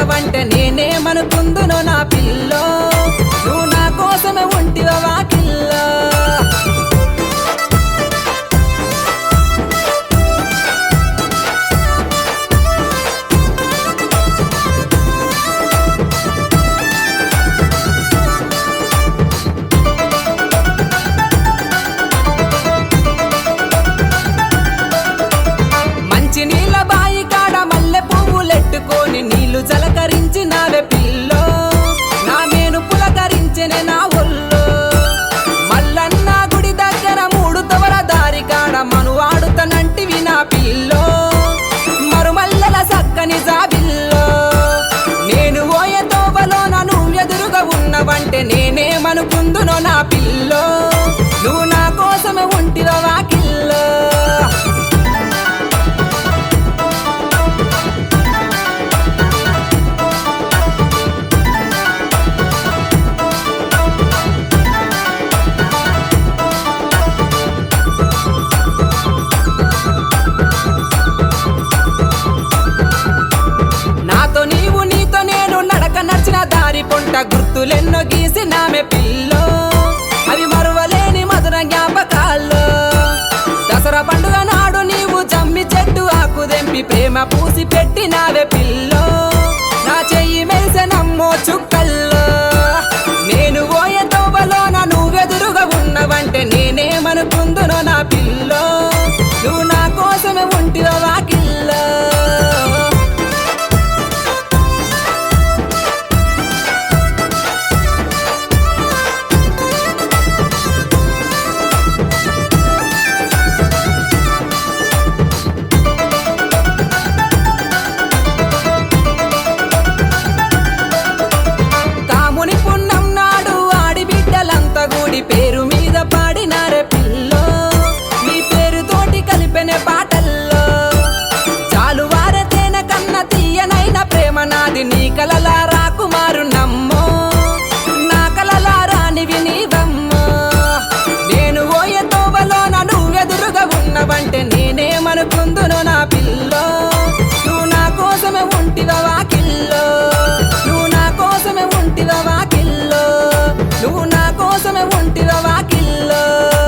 ఉన్నవంటే నేనేమనుకుందునో నా పిల్లో నువ్వు నా కోసమే ఉంటివ వాకిల్లో మంచి నీళ్ళ బాయి కాడ మల్లె పువ్వులెట్టుకొని నీళ్లు జలకరించినావే పిల్లో నా మేను పులకరించెనే నా ఒల్లో మల్లన్న గుడి దగ్గర మూడు తవర దారి కాడ మను ఆడుతనంటివి నా పిల్లో మరుమల్లెల సక్కని జాబిల్లో నేను ఓయే తోవలో నువ్వు ఎదురుగా ఉన్నవంటే నేనేమనుకుందునో నా పిల్లో నువ్వు నా కోసమే ఉంటివ వాకిల్లో నాతో నీవు నీతో నేను నడక నచ్చిన దారి పొంట గుర్తులెన్నో గీసినామె పిల్లో అవి మరువలేని మధుర జ్ఞాపకాల్లో దసరా పండుగ నాడు నీవు జమ్మి చెట్టు ఆకు దెంపి ప్రేమ పూసి పెట్టినావే పిల్లో నా చెయ్యి మెలిసెనమ్మో చుక్కల్లో నేను పోయే తోవలోన నువ్వెదురుగా ఉన్నవంటే నేనేమనుకుందునో నా పిల్లో నువ్వు నా కోసమే ఉంటివ వాకిల్లో కాముని పున్నం నాడు ఆడి బిడ్డలంతా గుడి పేరు మీద పాడినారే పిల్లో మీ పేరుతోటి కలిపెనే పాటల్లో చాలు వారతేన కన్న తీయనైన ప్రేమ నాది నీ కలలా రాకుమారు నమ్మో నా కలలా రానివి నీవమ్మో నేను ఓయే తోవలోన నువ్వెదురుగా ఉన్నవంటే నేనేమనుకుందునో నా పిల్లో నువ్వు నా కోసమే ఉంటివ వాకిల్లో నువ్వు నా కోసమే ఉంటివ వాకిల్లో నువ్వు నా కోసమే ఉంటివ వాకిల్లో